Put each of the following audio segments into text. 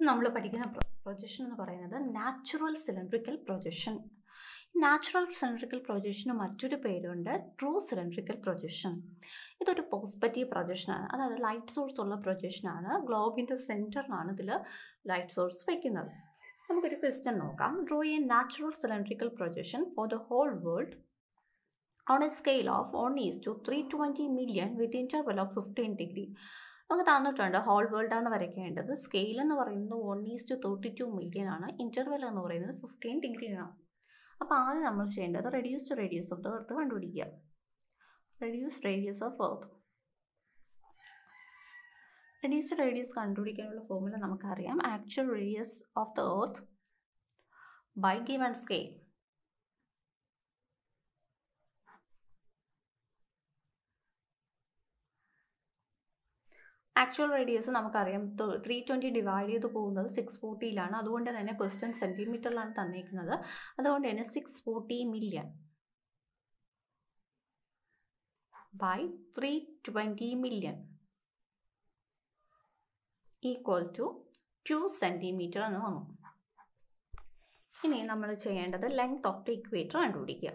നമ്മൾ പഠിക്കുന്ന പ്രൊജക്ഷൻ എന്ന് പറയുന്നത് natural cylindrical projection natural cylindrical പ്രൊജക്ഷന് മറ്റൊരു പേരുണ്ട് ട്രൂ സിലിണ്ട്രിക്കൽ പ്രൊജക്ഷൻ ഇതൊരു പോസ്പെറ്റീവ് പ്രൊജക്ഷനാണ് അതായത് ലൈറ്റ് സോഴ്സ് ഉള്ള പ്രൊജക്ഷനാണ് ഗ്ലോബിൻ്റെ സെൻറ്ററിലാണ് ഇതിൽ ലൈറ്റ് സോഴ്സ് വയ്ക്കുന്നത് നമുക്കൊരു ക്വസ്റ്റ്യൻ നോക്കാം draw a natural cylindrical projection for the whole world on a scale of one is to three twenty million with interval of fifteen degree നമുക്ക് തന്നിട്ടുണ്ട് whole വേൾഡാണ് വരയ്ക്കേണ്ടത് സ്കെയിൽ എന്ന് പറയുന്നത് one is to thirty two million ആണ് interval എന്ന് പറയുന്നത് fifteen ഡിഗ്രിയാണ് അപ്പോൾ ആദ്യം നമ്മൾ ചെയ്യേണ്ടത് reduce to radius of the earth കണ്ടുപിടിക്കുക reduce radius of earth reduce radius കണ്ടുപിടിക്കാനുള്ള ഫോർമുല നമുക്കറിയാം actual radius of the earth by given scale actual radius നമുക്കറിയാം ത്രീ ട്വൻറ്റി ഡിവൈഡ് ചെയ്ത് പോകുന്നത് സിക്സ് ഫോർട്ടിയിലാണ് അതുകൊണ്ട് തന്നെ ക്വസ്റ്റ്യൻ സെൻറ്റിമീറ്ററിലാണ് തന്നേക്കുന്നത് അതുകൊണ്ട് തന്നെ six forty million by three twenty million equal to two centimetre എന്ന് വന്നു ഇനി നമ്മൾ ചെയ്യേണ്ടത് ലെങ്ത് ഓഫ് ദ ഇക്വേറ്റർ കണ്ടുപിടിക്കുക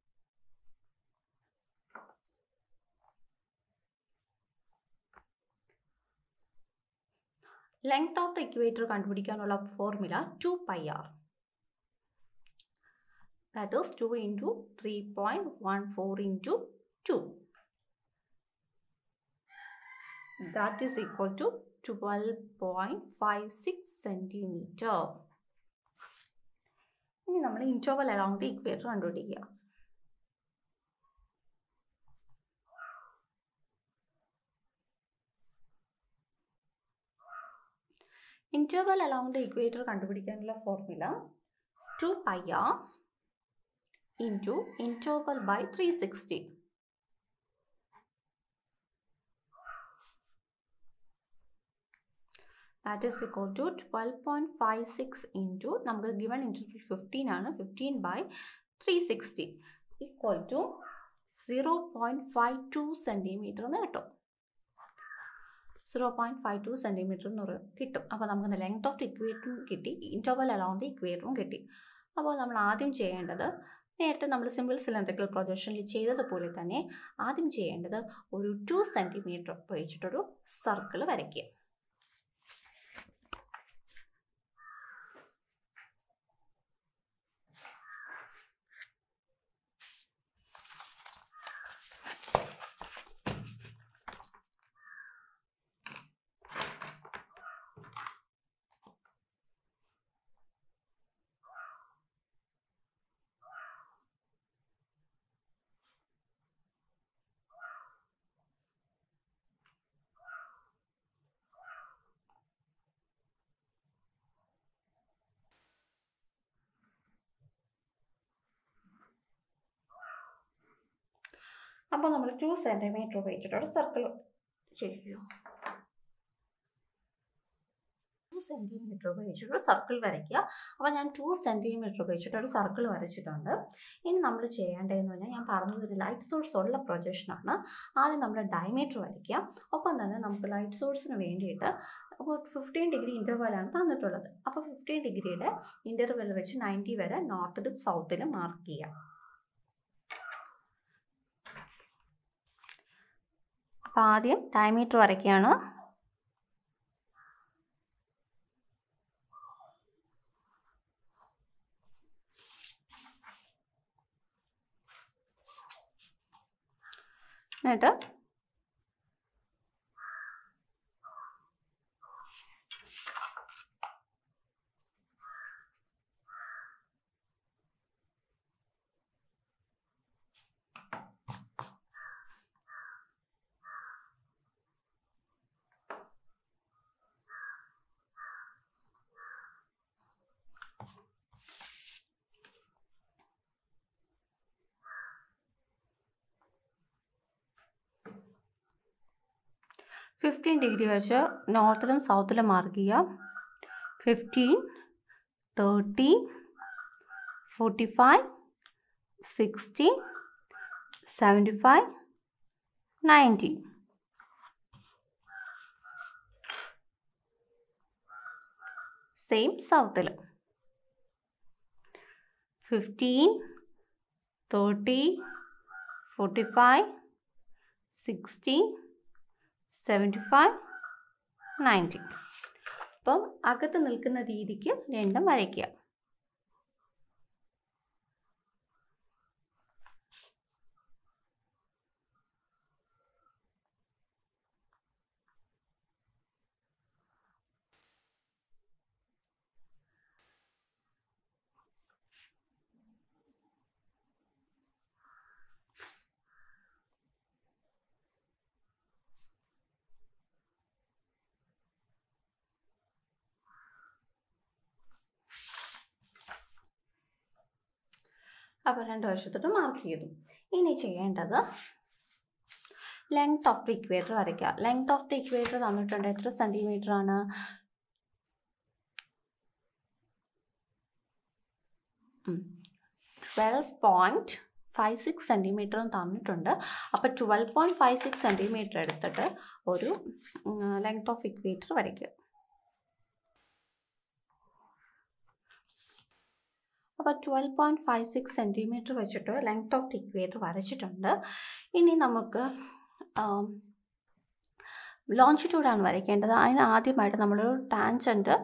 ലെങ്ത് ഓഫ് ദ ഇക്വേറ്റർ കണ്ടുപിടിക്കാനുള്ള formula two pi R that is two into three point one four into two that is equal to twelve point five six centimetre ഇനി നമ്മൾ interval along the equator കണ്ടുപിടിക്കുക interval along the equator കണ്ടുപിടിക്കാനുള്ള formula two pi R into interval by three sixty that is equal to twelve point five six into നമുക്ക് given interval fifteen ആണ് fifteen by three sixty equal to zero point five two centimetre എന്ന് കിട്ടും zero point five two centimetre എന്ന് പറയും കിട്ടും അപ്പോൾ നമുക്ക് length of the ഇക്വേറ്ററും കിട്ടി ഇൻറ്റർവൽ അലോങ് ദി ഇക്വേറ്ററും കിട്ടി അപ്പോൾ നമ്മൾ ആദ്യം ചെയ്യേണ്ടത് നേരത്തെ നമ്മൾ സിമ്പിൾ സിലിണ്ടറിക്കൽ പ്രൊജക്ഷനിൽ ചെയ്തതുപോലെ തന്നെ ആദ്യം ചെയ്യേണ്ടത് ഒരു ടു സെൻറ്റിമീറ്റർ ഉപയോഗിച്ചിട്ടൊരു സർക്കിൾ വരയ്ക്കുക അപ്പോൾ നമ്മൾ ടു സെൻറ്റിമീറ്റർ ഉപയോഗിച്ചിട്ടൊരു സർക്കിൾ ചെയ്യൂ ടു സെൻറ്റിമീറ്റർ ഉപയോഗിച്ചിട്ടൊരു സർക്കിൾ വരയ്ക്കുക അപ്പോൾ ഞാൻ ടു സെൻറ്റിമീറ്റർ ഉപയോഗിച്ചിട്ടൊരു സർക്കിൾ വരച്ചിട്ടുണ്ട് ഇനി നമ്മൾ ചെയ്യേണ്ടതെന്ന് പറഞ്ഞാൽ ഞാൻ പറഞ്ഞത് ഒരു ലൈറ്റ് സോഴ്സ് ഉള്ള പ്രൊജക്ഷനാണ് ആദ്യം നമ്മൾ ഡയമീറ്റർ വരയ്ക്കുക ഒപ്പം തന്നെ നമുക്ക് ലൈറ്റ് സോഴ്സിന് വേണ്ടിയിട്ട് അപ്പോൾ ഫിഫ്റ്റീൻ ഡിഗ്രി ഇൻ്റർവെലാണ് തന്നിട്ടുള്ളത് അപ്പോൾ ഫിഫ്റ്റീൻ ഡിഗ്രിയുടെ ഇൻ്റർവെൽ വെച്ച് നയൻറ്റി വരെ നോർത്തിലും സൗത്തിലും മാർക്ക് ചെയ്യാം അപ്പോൾ ആദ്യം ഡയമീറ്റർ വരയ്ക്കുകയാണ് എന്നിട്ട് ഫിഫ്റ്റീൻ ഡിഗ്രി വെച്ച് നോർത്തിലും സൗത്തിലും മാർക്ക് ചെയ്യാം fifteen thirty forty five sixty seventy five ninety same സൗത്തിൽ fifteen thirty forty five sixty seventy five ninety അപ്പം അകത്ത് നിൽക്കുന്ന രീതിക്ക് രണ്ടും വരയ്ക്കുക അപ്പോൾ രണ്ട് വശത്തോട്ട് മാർക്ക് ചെയ്തു ഇനി ചെയ്യേണ്ടത് ലെങ്ത് ഓഫ് ദി ഇക്വേറ്റർ വരയ്ക്കുക ലെങ്ത് ഓഫ് ദി ഇക്വേറ്റർ തന്നിട്ടുണ്ട് എത്ര സെൻറ്റിമീറ്റർ ആണ് twelve point five six centimetre തന്നിട്ടുണ്ട് അപ്പോൾ twelve point five six centimetre എടുത്തിട്ട് ഒരു ലെങ്ത് ഓഫ് ഇക്വേറ്റർ വരയ്ക്കുക അപ്പോൾ twelve point five six centimetre വെച്ചിട്ട് ലെങ്ത് ഓഫ് ദി ഇക്വേറ്റർ വരച്ചിട്ടുണ്ട് ഇനി നമുക്ക് ലോഞ്ചിറ്റ്യൂഡാണ് വരയ്ക്കേണ്ടത് അതിന് ആദ്യമായിട്ട് നമ്മളൊരു ടാൻജൻറ്റ്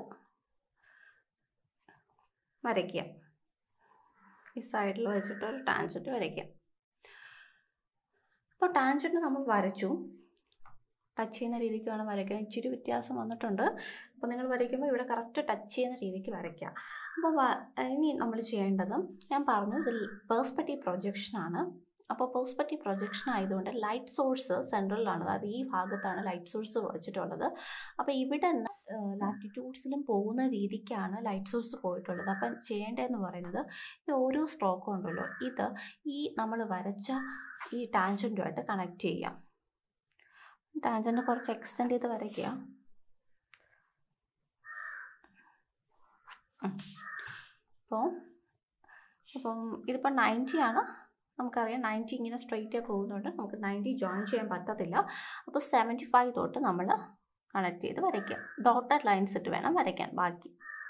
വരയ്ക്കുക ഈ സൈഡിൽ വെച്ചിട്ട് ഒരു ടാൻജൻറ്റ് വരയ്ക്കുക അപ്പോൾ ടാൻജൻറ്റ് നമ്മൾ വരച്ചു ടച്ച് ചെയ്യുന്ന രീതിക്ക് വേണം വരയ്ക്കാൻ ഇച്ചിരി വ്യത്യാസം വന്നിട്ടുണ്ട് അപ്പോൾ നിങ്ങൾ വരയ്ക്കുമ്പോൾ ഇവിടെ കറക്റ്റ് ടച്ച് ചെയ്യുന്ന രീതിക്ക് വരയ്ക്കുക അപ്പോൾ ഇനി നമ്മൾ ചെയ്യേണ്ടത് ഞാൻ പറഞ്ഞു ഇത് പേഴ്സ്പെക്റ്റീവ് പ്രൊജക്ഷനാണ് അപ്പോൾ പേഴ്സ്പെക്റ്റീവ് പ്രൊജക്ഷൻ ആയതുകൊണ്ട് ലൈറ്റ് സോഴ്സ് സെൻട്രലിലാണ് അതായത് ഈ ഭാഗത്താണ് ലൈറ്റ് സോഴ്സ് വെച്ചിട്ടുള്ളത് അപ്പോൾ ഇവിടെ ലാറ്റിറ്റ്യൂഡ്സിലും പോകുന്ന രീതിക്കാണ് ലൈറ്റ് സോഴ്സ് പോയിട്ടുള്ളത് അപ്പം ചെയ്യേണ്ടതെന്ന് പറയുന്നത് ഈ ഓരോ സ്ട്രോക്കും ഉണ്ടല്ലോ ഇത് ഈ നമ്മൾ വരച്ച ഈ ടാൻജൻറ്റുമായിട്ട് കണക്ട് ചെയ്യാം ടാൻജൻറ്റ് കുറച്ച് എക്സ്റ്റെൻഡ് ചെയ്ത് വരയ്ക്കുക അപ്പോൾ അപ്പം ഇതിപ്പോൾ നയൻറ്റി ആണ് നമുക്കറിയാം നയൻറ്റി ഇങ്ങനെ സ്ട്രെയിറ്റ് പോകുന്നുണ്ട് നമുക്ക് നയൻറ്റി ജോയിൻ ചെയ്യാൻ പറ്റത്തില്ല അപ്പോൾ സെവൻറ്റി ഫൈവ് തൊട്ട് നമ്മൾ കണക്ട് ചെയ്ത് വരയ്ക്കുക ഡോട്ടഡ് ലൈൻസ് ഇട്ട് വേണം വരയ്ക്കാൻ ബാക്കി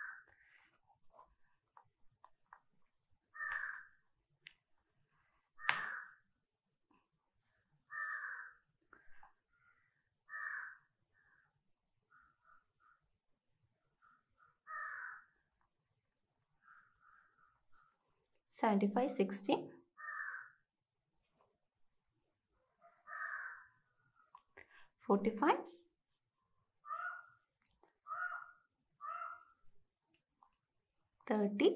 seventy five sixty forty five thirty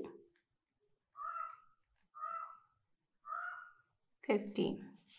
fifteen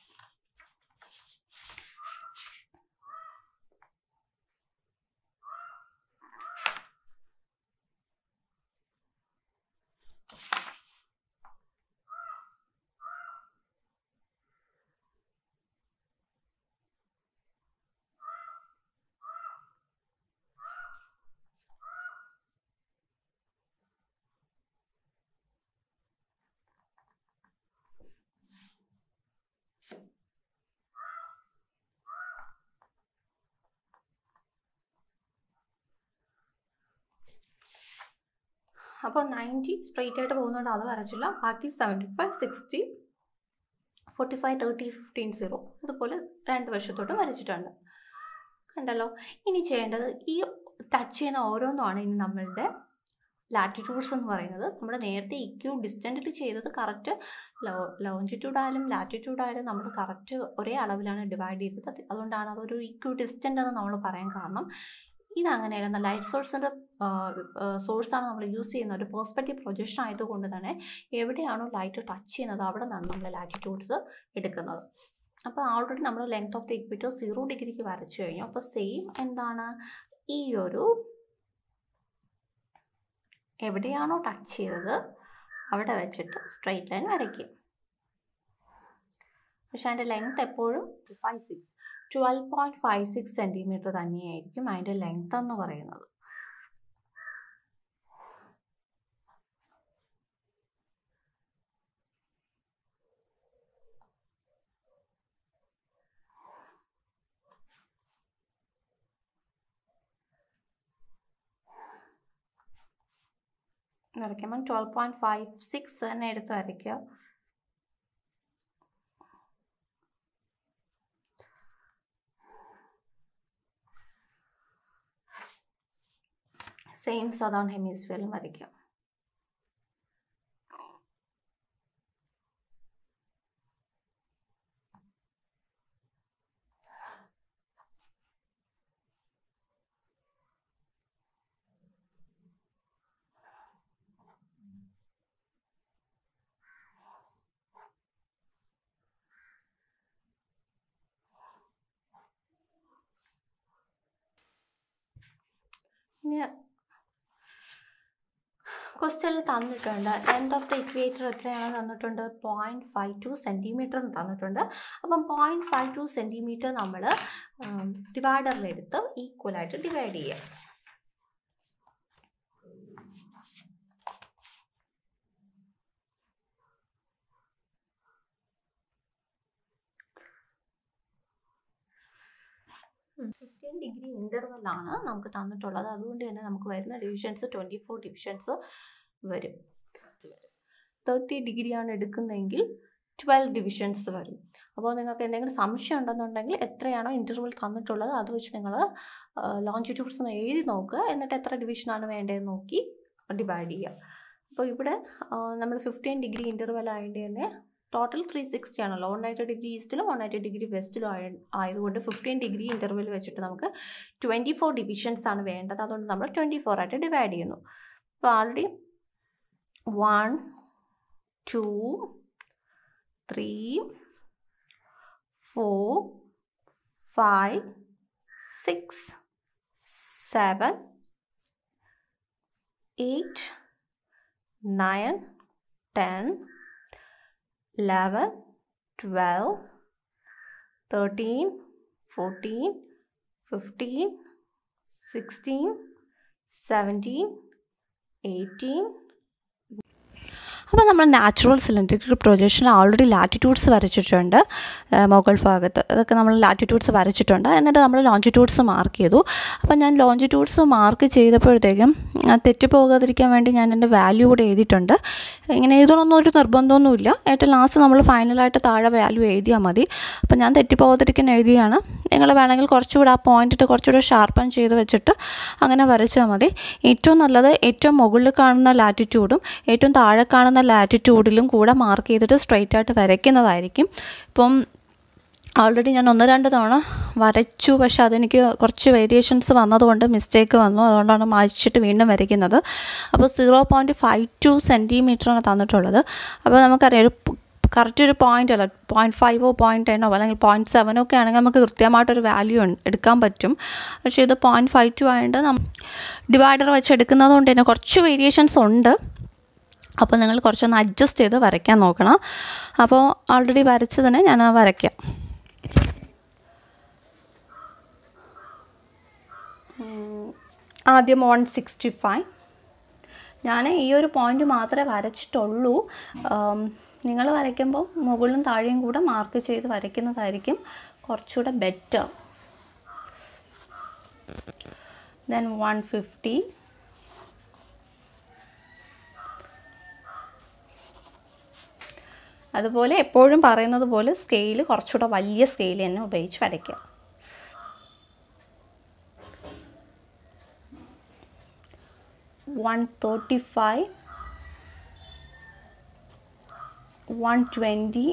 അപ്പോൾ നയൻറ്റി സ്ട്രെയിറ്റ് ആയിട്ട് പോകുന്നതുകൊണ്ട് അത് വരച്ചില്ല ബാക്കി seventy five sixty forty five thirty fifteen zero അതുപോലെ രണ്ട് വശത്തോട്ട് വരച്ചിട്ടുണ്ട് കണ്ടല്ലോ ഇനി ചെയ്യേണ്ടത് ഈ ടച്ച് ചെയ്യുന്ന ഓരോന്നുമാണ് ഇനി നമ്മളുടെ ലാറ്റിറ്റ്യൂഡ്സ് എന്ന് പറയുന്നത് നമ്മൾ നേരത്തെ ഇക്യൂ ഡിസ്റ്റൻറ്റിൽ ചെയ്തത് കറക്റ്റ് ലോ ലോഞ്ചിറ്റ്യൂഡ് ആയാലും ലാറ്റിറ്റ്യൂഡ് ആയാലും നമ്മൾ കറക്റ്റ് ഒരേ അളവിലാണ് ഡിവൈഡ് ചെയ്തത് അതുകൊണ്ടാണ് അതൊരു ഇക്യൂ ഡിസ്റ്റൻ്റ് എന്ന് നമ്മൾ പറയാൻ കാരണം ഇതങ്ങനെയല്ല ലൈറ്റ് സോഴ്സിൻ്റെ സോഴ്സാണ് നമ്മൾ യൂസ് ചെയ്യുന്ന ഒരു പേഴ്സ്പെക്റ്റീവ് പ്രൊജക്ഷൻ ആയതുകൊണ്ട് തന്നെ എവിടെയാണോ ലൈറ്റ് ടച്ച് ചെയ്യുന്നത് അവിടെ നിന്നാണ് നമ്മൾ ലാറ്റിറ്റ്യൂഡ്സ് എടുക്കുന്നത് അപ്പോൾ ആൾറെഡി നമ്മൾ length of the equator zero ഡിഗ്രിക്ക് വരച്ചു കഴിഞ്ഞു അപ്പോൾ സെയിം എന്താണ് ഈ ഒരു എവിടെയാണോ ടച്ച് ചെയ്തത് അവിടെ വെച്ചിട്ട് സ്ട്രെയിറ്റ് ലൈൻ വരയ്ക്കും പക്ഷേ അതിൻ്റെ ലെങ്ത് എപ്പോഴും five six twelve point five six centimetre തന്നെയായിരിക്കും അതിൻ്റെ ലെങ്ത് എന്ന് പറയുന്നത് വരയ്ക്കുമ്പം ട്വൽവ് പോയിൻറ്റ് ഫൈവ് സിക്സ് തന്നെ എടുത്ത് വരയ്ക്കുക സെയിം സദാൺ ഹെമിസ്ഫിയറിലും വരയ്ക്കാം ഇനി ക്വസ്റ്റ്യനിൽ തന്നിട്ടുണ്ട് ലെങ്ത് ഓഫ് ദ ഇക്വേറ്റർ എത്രയാണ് തന്നിട്ടുണ്ട് പോയിൻറ്റ് ഫൈവ് ടു സെൻറ്റിമീറ്റർ തന്നിട്ടുണ്ട് അപ്പം പോയിൻറ്റ് ഫൈവ് ടു സെൻറ്റിമീറ്റർ നമ്മൾ ഡിവൈഡറിലെടുത്ത് ഈക്വലായിട്ട് ഡിവൈഡ് ചെയ്യുക ഫിഫ്റ്റീൻ ഡിഗ്രി ഇൻ്റർവെല്ലാണ് നമുക്ക് തന്നിട്ടുള്ളത് അതുകൊണ്ട് തന്നെ നമുക്ക് വരുന്ന ഡിവിഷൻസ് ട്വൻറ്റി ഫോർ ഡിവിഷൻസ് വരും തേർട്ടി ഡിഗ്രിയാണ് എടുക്കുന്നതെങ്കിൽ ട്വൽവ് ഡിവിഷൻസ് വരും അപ്പോൾ നിങ്ങൾക്ക് എന്തെങ്കിലും സംശയം ഉണ്ടെന്നുണ്ടെങ്കിൽ എത്രയാണോ ഇൻ്റർവെൽ തന്നിട്ടുള്ളത് അത് വെച്ച് നിങ്ങൾ ലോഞ്ചിറ്റ്യൂഡ്സ് ഒന്ന് എഴുതി നോക്കുക എന്നിട്ട് എത്ര ഡിവിഷനാണ് വേണ്ടതെന്ന് നോക്കി ഡിവൈഡ് ചെയ്യുക അപ്പോൾ ഇവിടെ നമ്മൾ ഫിഫ്റ്റീൻ ഡിഗ്രി ഇൻ്റർവെൽ ആയതുകൊണ്ട് തന്നെ ടോട്ടൽ ത്രീ സിക്സ്റ്റി ആണല്ലോ വൺ എയ്റ്റി ഡിഗ്രി ഈസ്റ്റിലും വൺ എയ്റ്റി ഡിഗ്രി വെസ്റ്റിലും ആയ ആയതുകൊണ്ട് ഫിഫ്റ്റീൻ ഡിഗ്രി ഇൻ്റർവെൽ വെച്ചിട്ട് നമുക്ക് ട്വൻറ്റി ഫോർ ഡിവിഷൻസ് ആണ് വേണ്ടത് അതുകൊണ്ട് നമ്മൾ ട്വൻറ്റി ഫോർ ആയിട്ട് ഡിവൈഡ് ചെയ്യുന്നു അപ്പോൾ already one two three four five six seven eight nine ten 11, 12, 13, 14, 15, 16, 17, 18, അപ്പോൾ നമ്മൾ നാച്ചുറൽ സിലിണ്ടറിക്കൽ പ്രൊജക്ഷനിൽ ഓൾറെഡി ലാറ്റിറ്റ്യൂഡ്സ് വരച്ചിട്ടുണ്ട് മുകൾ ഭാഗത്ത് അതൊക്കെ നമ്മൾ ലാറ്റിറ്റ്യൂഡ്സ് വരച്ചിട്ടുണ്ട് എന്നിട്ട് നമ്മൾ ലോഞ്ചിറ്റ്യൂഡ്സ് മാർക്ക് ചെയ്തു അപ്പോൾ ഞാൻ ലോഞ്ചിറ്റ്യൂഡ്സ് മാർക്ക് ചെയ്തപ്പോഴത്തേക്കും തെറ്റി പോകാതിരിക്കാൻ വേണ്ടി ഞാൻ എൻ്റെ വാല്യൂ കൂടെ എഴുതിയിട്ടുണ്ട് ഇങ്ങനെ എഴുതണമെന്നൊരു ഒരു നിർബന്ധമൊന്നുമില്ല ഏറ്റവും ലാസ്റ്റ് നമ്മൾ ഫൈനലായിട്ട് താഴെ വാല്യൂ എഴുതിയാൽ മതി അപ്പോൾ ഞാൻ തെറ്റിപ്പോകാതിരിക്കാൻ എഴുതിയാണ് നിങ്ങൾ വേണമെങ്കിൽ കുറച്ചുകൂടെ ആ പോയിന്റ് ഇട്ട് കുറച്ചുകൂടെ ഷാർപ്പൻ ചെയ്ത് വെച്ചിട്ട് അങ്ങനെ വരച്ചാൽ മതി ഏറ്റവും നല്ലത് ഏറ്റവും മുകളിൽ കാണുന്ന ലാറ്റിറ്റ്യൂഡും ഏറ്റവും താഴെ കാണുന്ന ലാറ്റിറ്റ്യൂഡിലും കൂടെ മാർക്ക് ചെയ്തിട്ട് സ്ട്രൈറ്റ് ആയിട്ട് വരയ്ക്കുന്നതായിരിക്കും ഇപ്പം ഓൾറെഡി ഞാൻ ഒന്ന് രണ്ട് തവണ വരച്ചു പക്ഷെ അതെനിക്ക് കുറച്ച് വേരിയേഷൻസ് വന്നതുകൊണ്ട് മിസ്റ്റേക്ക് വന്നു അതുകൊണ്ടാണ് മായ്ച്ചിട്ട് വീണ്ടും വരയ്ക്കുന്നത് അപ്പോൾ സീറോ പോയിൻറ്റ് ഫൈവ് ടു സെൻറ്റിമീറ്ററാണ് തന്നിട്ടുള്ളത് അപ്പോൾ നമുക്കറിയാം ഒരു കറക്റ്റ് ഒരു പോയിൻ്റ് അല്ല പോയിൻറ്റ് ഫൈവോ പോയിൻറ്റ് ടെന്നോ അല്ലെങ്കിൽ പോയിൻറ്റ് സെവനോ ഒക്കെ ആണെങ്കിൽ നമുക്ക് കൃത്യമായിട്ടൊരു വാല്യൂ എടുക്കാൻ പറ്റും പക്ഷേ ഇത് പോയിൻറ്റ് ഫൈവ് ടു ആയതുകൊണ്ട് നം ഡിവൈഡർ വെച്ച് എടുക്കുന്നത് കൊണ്ട് തന്നെ കുറച്ച് വേരിയേഷൻസ് ഉണ്ട് അപ്പോൾ നിങ്ങൾ കുറച്ചൊന്ന് അഡ്ജസ്റ്റ് ചെയ്ത് വരയ്ക്കാൻ നോക്കണം അപ്പോൾ ഓൾറെഡി വരച്ചതിനെ ഞാൻ വരയ്ക്കാം ആദ്യം വൺ സിക്സ്റ്റി ഫൈവ് ഞാൻ ഈ ഒരു പോയിന്റ് മാത്രമേ വരച്ചിട്ടുള്ളൂ നിങ്ങൾ വരയ്ക്കുമ്പോൾ മുകളിലും താഴെയും കൂടെ മാർക്ക് ചെയ്ത് വരയ്ക്കുന്നതായിരിക്കും കുറച്ചുകൂടെ ബെറ്റർ ദെൻ വൺ ഫിഫ്റ്റി അതുപോലെ എപ്പോഴും പറയുന്നത് പോലെ സ്കെയിൽ കുറച്ചുകൂടെ വലിയ സ്കെയിൽ തന്നെ ഉപയോഗിച്ച് വരയ്ക്കുക one thirty five one twenty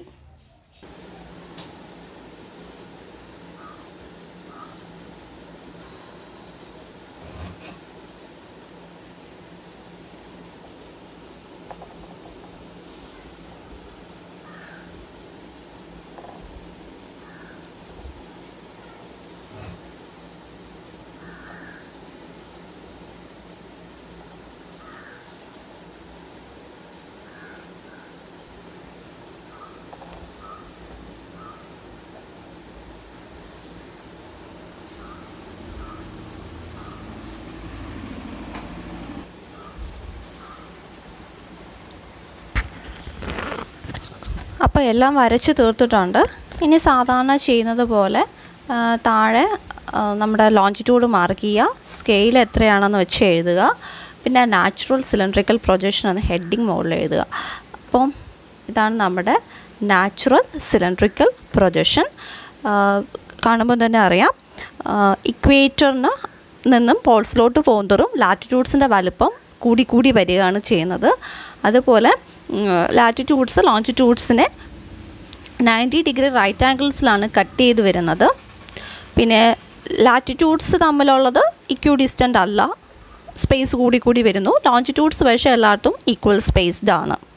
അപ്പോൾ എല്ലാം വരച്ച് തീർത്തിട്ടുണ്ട് ഇനി സാധാരണ ചെയ്യുന്നത് പോലെ ആ, താഴെ ആ, നമ്മുടെ ലോഞ്ചിറ്റ്യൂഡ് മാർക്ക് ചെയ്യുക സ്കെയിൽ എത്രയാണെന്ന് വെച്ച് എഴുതുക പിന്നെ നാച്ചുറൽ സിലിണ്ടറിക്കൽ പ്രൊജക്ഷൻ എന്ന ഹെഡിങ് മുകളിൽ എഴുതുക അപ്പം ഇതാണ് നമ്മുടെ നാച്ചുറൽ സിലിണ്ടറിക്കൽ പ്രൊജക്ഷൻ കാണുമ്പോൾ തന്നെ അറിയാം ഇക്വേറ്ററിന് നിന്നും പോൾസിലോട്ട് പോകുന്നതും ലാറ്റിറ്റ്യൂഡ്സിൻ്റെ വലുപ്പം കൂടി കൂടി വരികയാണ് ചെയ്യുന്നത് അതുപോലെ ലാറ്റിറ്റ്യൂഡ്സ് ലോഞ്ചിറ്റ്യൂഡ്സിനെ നയൻറ്റി ഡിഗ്രി റൈറ്റ് ആംഗിൾസിലാണ് കട്ട് ചെയ്ത് വരുന്നത് പിന്നെ ലാറ്റിറ്റ്യൂഡ്സ് തമ്മിലുള്ളത് ഇക്യൂ ഡിസ്റ്റൻ്റ് അല്ല സ്പേസ് കൂടി കൂടി വരുന്നു ലോഞ്ചിറ്റ്യൂഡ്സ് പക്ഷേ എല്ലായിടത്തും ഈക്വൽ സ്പേസ്ഡ് ആണ്